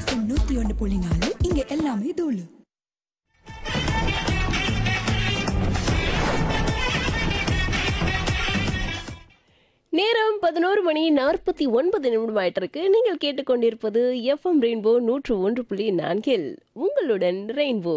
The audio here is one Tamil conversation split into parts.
எஃப்எம் நூத்தி ஒன்னு புள்ளி நாலு இங்க எல்லாமே தூளு நேரம் பதினோரு மணி நாற்பத்தி ஒன்பது நிமிடம் ஆயிட்டு இருக்கு நீங்கள் கேட்டுக்கொண்டிருப்பது எஃப்எம் ரெயின்போ நூற்று ஒன்று புள்ளி நான்கில் உங்களுடன் ரெயின்போ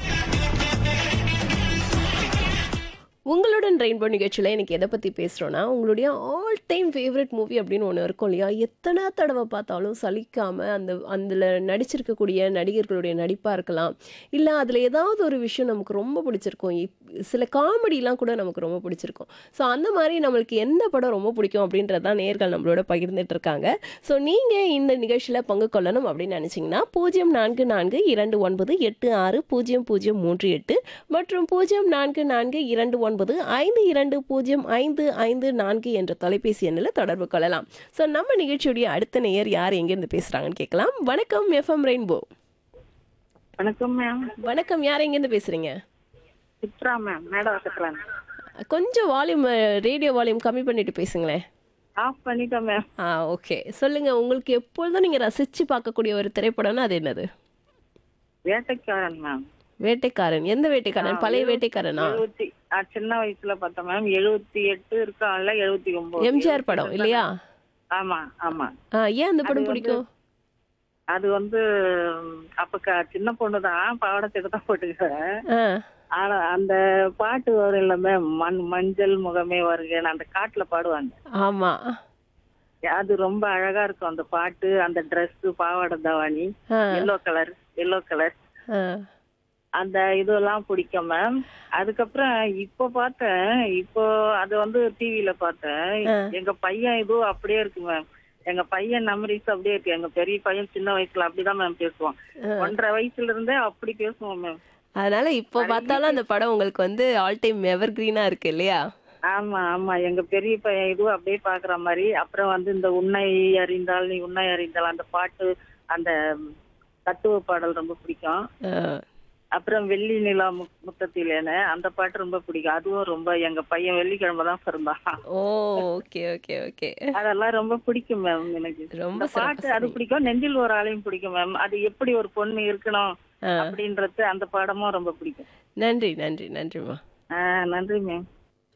உங்களுடன் ரெயின்போ நிகழ்ச்சியில் எனக்கு எதை பற்றி பேசுகிறோன்னா உங்களுடைய ஆல் டைம் ஃபேவரட் மூவி அப்படின்னு ஒன்று இருக்கும் இல்லையா எத்தனை தடவை பார்த்தாலும் சலிக்காமல் அந்த அதில் நடிச்சிருக்கக்கூடிய நடிகர்களுடைய நடிப்பாக இருக்கலாம் இல்லை அதில் ஏதாவது ஒரு விஷயம் நமக்கு ரொம்ப பிடிச்சிருக்கும் இப் சில காமெடிலாம் கூட நமக்கு ரொம்ப பிடிச்சிருக்கும் ஸோ அந்த மாதிரி நம்மளுக்கு எந்த படம் ரொம்ப பிடிக்கும் அப்படின்றதான் நேர்கள் நம்மளோட பகிர்ந்துட்டு இருக்காங்க ஸோ நீங்கள் இந்த நிகழ்ச்சியில் பங்கு கொள்ளணும் அப்படின்னு நினச்சிங்கன்னா பூஜ்ஜியம் நான்கு நான்கு இரண்டு ஒன்பது எட்டு ஆறு பூஜ்ஜியம் பூஜ்ஜியம் மூன்று எட்டு மற்றும் பூஜ்ஜியம் நான்கு நான்கு இரண்டு ஒன்பது ஐந்து இரண்டு பூஜ்ஜியம் ஐந்து ஐந்து நான்கு என்ற தொலைபேசி எண்ணில் தொடர்பு கொள்ளலாம் ஸோ நம்ம நிகழ்ச்சியுடைய அடுத்த நேயர் யார் எங்கேருந்து பேசுகிறாங்கன்னு கேட்கலாம் வணக்கம் எஃப்எம் ரெயின்போ வணக்கம் மேம் வணக்கம் யார் எங்கேருந்து பேசுகிறீங்க சித்ரா மேம் மேடவாக்கத்துல கொஞ்சம் வால்யூம் ரேடியோ வால்யூம் கம்மி பண்ணிட்டு பேசுங்களேன் ஆஃப் பண்ணிட்டோம் மேம் ஆ ஓகே சொல்லுங்க உங்களுக்கு எப்பொழுதும் நீங்க ரசிச்சு பார்க்கக்கூடிய ஒரு திரைப்படம்னா அது என்னது வேட்டைக்காரன் மேம் வேட்டைக்காரன் எந்த வேட்டைக்காரன் பழைய வேட்டைக்காரனா எழுபத்தி ஆ, சின்ன வயசுல பார்த்தோம் மேம் எழுபத்தி எட்டு இருக்கான்ல எழுபத்தி ஒன்பது எம்ஜிஆர் படம் இல்லையா ஆமா ஆமா ஆ ஏன் அந்த படம் அது வந்து- பிடிக்கும் அது வந்து ம், அப்ப க- சின்ன பொண்ணு தான் பாவாடை தான் போட்டுக்கிறேன் ஆ ஆனா அந்த பாட்டு வரும் இல்ல மேம் மண் மஞ்சள் முகமே வருகன்னு அந்த காட்டுல பாடுவாங்க ஆமா அது ரொம்ப அழகா இருக்கும் அந்த பாட்டு அந்த Dress பாவாடை தாவாணி ஆ எல்லோ கலர் எல்லோ கலர் ஆ அந்த இதெல்லாம் பிடிக்கும் மேம் அதுக்கப்புறம் இப்போ பார்த்தேன் இப்போ அது வந்து டிவில பார்த்தேன் எங்க பையன் இதுவும் அப்படியே இருக்கு மேம் எங்க பையன் மெமரிஸ் அப்படியே இருக்கு எங்க பெரிய பையன் சின்ன வயசுல அப்படிதான் மேம் பேசுவான் ஒன்றரை வயசுல இருந்தே அப்படி பேசுவோம் மேம் அதனால இப்போ பார்த்தாலும் அந்த படம் உங்களுக்கு வந்து ஆல் டைம் எவர் கிரீனா இருக்கு இல்லையா ஆமா ஆமா எங்க பெரிய பையன் இதுவும் அப்படியே பாக்குற மாதிரி அப்புறம் வந்து இந்த உன்னை அறிந்தால் நீ உன்னை அறிந்தால் அந்த பாட்டு அந்த தத்துவ பாடல் ரொம்ப பிடிக்கும் ஆ, அப்புறம் வெள்ளி நிலா மு- முத்தத்திலேன்னு அந்த பாட்டு ரொம்ப பிடிக்கும் அதுவும் ரொம்ப எங்க பையன் வெள்ளிக்கிழமை தான் பிறந்தான் ஓ ஓகே ஓகே ஓகே அதெல்லாம் ரொம்ப பிடிக்கும் மேம் எனக்கு ரொம்ப இந்த பாட்டு சிறப்பா அது பிடிக்கும் நெஞ்சில் ஒரு ஆளையும் பிடிக்கும் மேம் அது எப்படி ஒரு பொண்ணு இருக்கணும் ஆ. அப்படின்றது அந்த பாடமும் ரொம்ப பிடிக்கும் நன்றி நன்றி நன்றிம்மா ஆ, நன்றி மேம்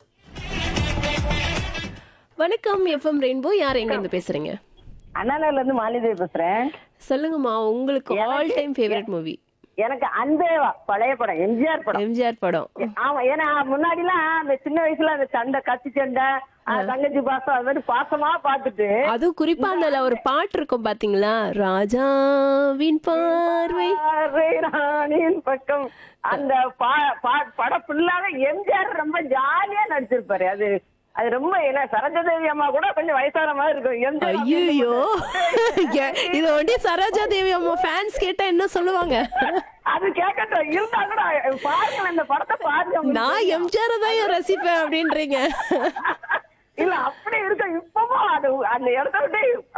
வணக்கம் எஃப்எம் ரெயின்போ யார் எங்க இருந்து பேசுறீங்க அண்ணாநகர்ல இருந்து மாலிதேவி பேசுறேன் சொல்லுங்கம்மா உங்களுக்கு ஆல் டைம் ஃபேவரட் மூவி எனக்கு அந்த பழைய படம் எம்ஜிஆர் படம் எம்ஜிஆர் படம் ஆமா ஏன்னா முன்னாடி எல்லாம் அந்த சின்ன வயசுல அந்த சண்டை கத்தி சண்டை ஆஹ், தங்கச்சி பாசம் அது மாதிரி பாசமா பாத்துட்டு அதுவும் குறிப்பா அந்த ஒரு பாட்டு இருக்கும் பாத்தீங்களா ராஜாவின் பார்வை பார்வை ராணியின் பக்கம் அந்த பா- பா- படம் ஃபுல்லாவே எம்ஜிஆர் ரொம்ப ஜாலியா நடிச்சிருப்பாரு அது அது ரொம்ப ஏன்னா சரோஜாதேவி அம்மா கூட கொஞ்சம் வயசான மாதிரி இருக்கும் எம்ஜிஆர் ஐயோ இது ஒண்டி சரோஜா தேவி அம்மா ஃபேன்ஸ் கேட்டா என்ன சொல்லுவாங்க அது கேட்கட்டும் இருந்தா கூட பாருங்க இந்த படத்தை பாருங்க நான் எம்ஜிஆர் தான் ரசிப்பேன் அப்படின்றீங்க இல்ல அப்படி இருக்க இப்பவும் அது அந்த இடத்த விட்டு